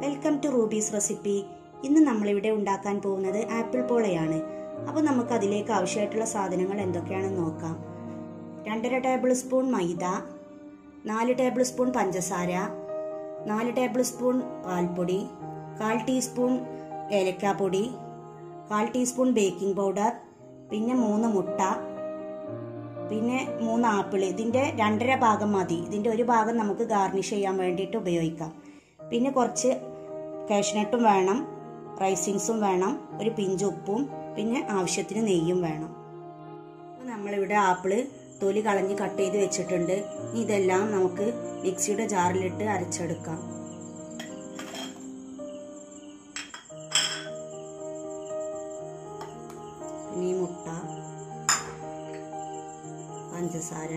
welcome to rubies recipe ഇന്ന് നമ്മളിവിടെ ഉണ്ടാക്കാൻ പോകുന്നത് ആപ്പിൾ പോളയാണ് അപ്പോൾ നമുക്ക് അതിലേക്ക് ആവശ്യമായിട്ടുള്ള സാധനങ്ങൾ എന്തൊക്കെയാണെന്ന് നോക്കാം രണ്ടര ടേബിൾ സ്പൂൺ മൈദ നാല് ടേബിൾ സ്പൂൺ പഞ്ചസാര നാല് ടേബിൾ സ്പൂൺ പാൽപ്പൊടി കാൽ ടീസ്പൂൺ ഏലക്കാപ്പൊടി കാൽ ടീസ്പൂൺ ബേക്കിംഗ് പൗഡർ പിന്നെ മൂന്ന് മുട്ട പിന്നെ മൂന്ന് ആപ്പിൾ ഇതിൻ്റെ രണ്ടര ഭാഗം മതി ഇതിൻ്റെ ഒരു ഭാഗം നമുക്ക് ഗാർണിഷ് ചെയ്യാൻ വേണ്ടിയിട്ട് ഉപയോഗിക്കാം പിന്നെ കുറച്ച് കാഷ്നട്ടും വേണം റൈസിങ്സും വേണം ഒരു പിഞ്ച് ഉപ്പും പിന്നെ ആവശ്യത്തിന് നെയ്യും വേണം അപ്പോൾ നമ്മളിവിടെ ആപ്പിള് തൊലി കളഞ്ഞ് കട്ട് ചെയ്ത് വെച്ചിട്ടുണ്ട് ഇനി ഇതെല്ലാം നമുക്ക് മിക്സിയുടെ ജാറിലിട്ട് അരച്ചെടുക്കാം പിന്നെ ഈ മുട്ട പഞ്ചസാര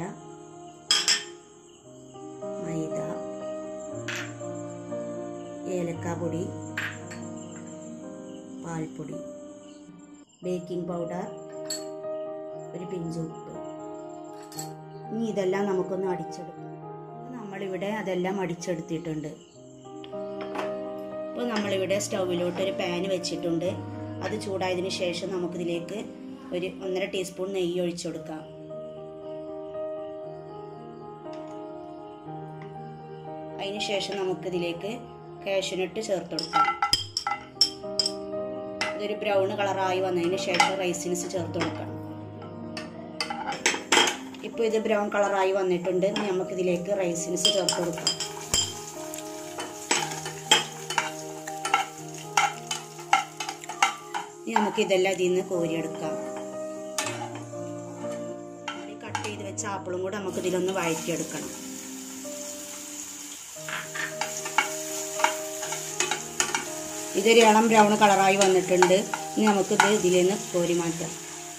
മൈദ ഏലക്കാപ്പൊടി പാൽപ്പൊടി ബേക്കിംഗ് പൗഡർ ഒരു പിഞ്ച് ഉപ്പ് ഇനി ഇതെല്ലാം നമുക്കൊന്ന് അടിച്ചെടുക്കാം നമ്മളിവിടെ അതെല്ലാം അടിച്ചെടുത്തിട്ടുണ്ട് ഇപ്പോൾ നമ്മളിവിടെ സ്റ്റൗവിലോട്ട് ഒരു പാന് വെച്ചിട്ടുണ്ട് അത് ചൂടായതിനു ശേഷം നമുക്കിതിലേക്ക് ഒരു ഒന്നര ടീസ്പൂൺ നെയ്യ് ഒഴിച്ചു കൊടുക്കാം അതിന് ശേഷം നമുക്കിതിലേക്ക് കാഷ്യൂനട്ട് ചേർത്ത് കൊടുക്കാം ഇതൊരു ബ്രൗൺ കളറായി വന്നതിന് ശേഷം റൈസിൻസ് ചേർത്ത് കൊടുക്കണം ഇപ്പോൾ ഇത് ബ്രൗൺ കളറായി വന്നിട്ടുണ്ട് നമുക്കിതിലേക്ക് റൈസിൻസ് ചേർത്ത് കൊടുക്കാം ഇനി നമുക്ക് ഇതെല്ലാം ഇതിൽ നിന്ന് കോരിയെടുക്കാം കട്ട് ചെയ്ത് വെച്ച ആപ്പിളും കൂടെ നമുക്ക് ഇതിലൊന്ന് വഴറ്റിയെടുക്കണം ഇതൊരു ഇളം ബ്രൗൺ കളറായി വന്നിട്ടുണ്ട് ഇനി നമുക്കിത് ഇതിൽ നിന്ന് കോരി മാറ്റാം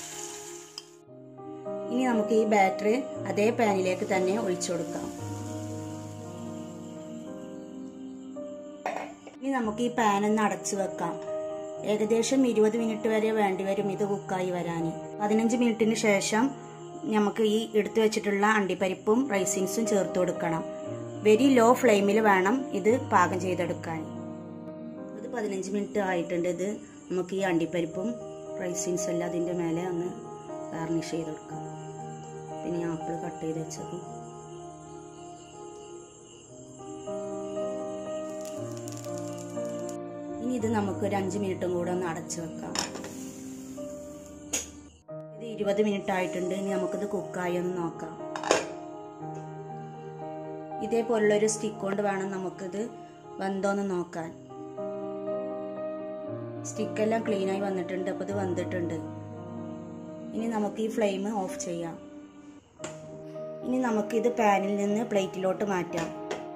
ഇനി നമുക്ക് ഈ ബാറ്ററി അതേ പാനിലേക്ക് തന്നെ ഒഴിച്ചു കൊടുക്കാം ഇനി നമുക്ക് ഈ പാൻ ഒന്ന് അടച്ചു വെക്കാം ഏകദേശം ഇരുപത് മിനിറ്റ് വരെ വേണ്ടിവരും ഇത് കുക്കായി വരാൻ പതിനഞ്ച് മിനിറ്റിന് ശേഷം നമുക്ക് ഈ എടുത്തു വെച്ചിട്ടുള്ള അണ്ടിപ്പരിപ്പും റൈസിൻസും ചേർത്ത് കൊടുക്കണം വെരി ലോ ഫ്ലെയിമിൽ വേണം ഇത് പാകം ചെയ്തെടുക്കാൻ ഇത് പതിനഞ്ച് മിനിറ്റ് ആയിട്ടുണ്ട് ഇത് നമുക്ക് ഈ അണ്ടിപ്പരിപ്പും റൈസിൻസും എല്ലാം അതിൻ്റെ മേലെ ഒന്ന് ഗാർണിഷ് ചെയ്തെടുക്കാം പിന്നെ ആപ്പിൾ കട്ട് ചെയ്ത് വെച്ചതും ഇനി ഇത് നമുക്ക് ഒരു അഞ്ച് മിനിറ്റും കൂടെ ഒന്ന് അടച്ചു വെക്കാം ഇത് ഇരുപത് മിനിറ്റ് ആയിട്ടുണ്ട് ഇനി നമുക്കിത് കുക്കായി ഒന്ന് നോക്കാം ഇതേപോലുള്ളൊരു സ്റ്റിക്ക് കൊണ്ട് വേണം നമുക്കിത് വെന്തോന്ന് നോക്കാൻ സ്റ്റിക്കെല്ലാം ക്ലീനായി വന്നിട്ടുണ്ട് അപ്പോൾ ഇത് വന്നിട്ടുണ്ട് ഇനി നമുക്ക് ഈ ഫ്ലെയിം ഓഫ് ചെയ്യാം ഇനി നമുക്കിത് പാനിൽ നിന്ന് പ്ലേറ്റിലോട്ട് മാറ്റാം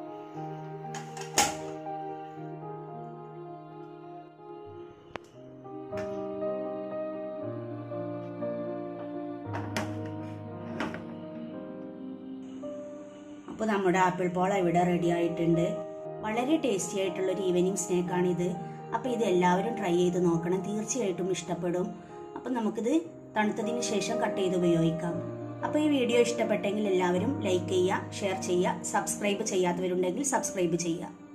അപ്പോൾ നമ്മുടെ ആപ്പിൾ പോള ഇവിടെ റെഡി ആയിട്ടുണ്ട് വളരെ ടേസ്റ്റി ആയിട്ടുള്ള ഒരു ഈവനിങ് സ്നാക്കാണിത് അപ്പോൾ ഇത് എല്ലാവരും ട്രൈ ചെയ്ത് നോക്കണം തീർച്ചയായിട്ടും ഇഷ്ടപ്പെടും അപ്പം നമുക്കിത് തണുത്തതിന് ശേഷം കട്ട് ചെയ്ത് ഉപയോഗിക്കാം അപ്പോൾ ഈ വീഡിയോ ഇഷ്ടപ്പെട്ടെങ്കിൽ എല്ലാവരും ലൈക്ക് ചെയ്യുക ഷെയർ ചെയ്യുക സബ്സ്ക്രൈബ് ചെയ്യാത്തവരുണ്ടെങ്കിൽ സബ്സ്ക്രൈബ് ചെയ്യുക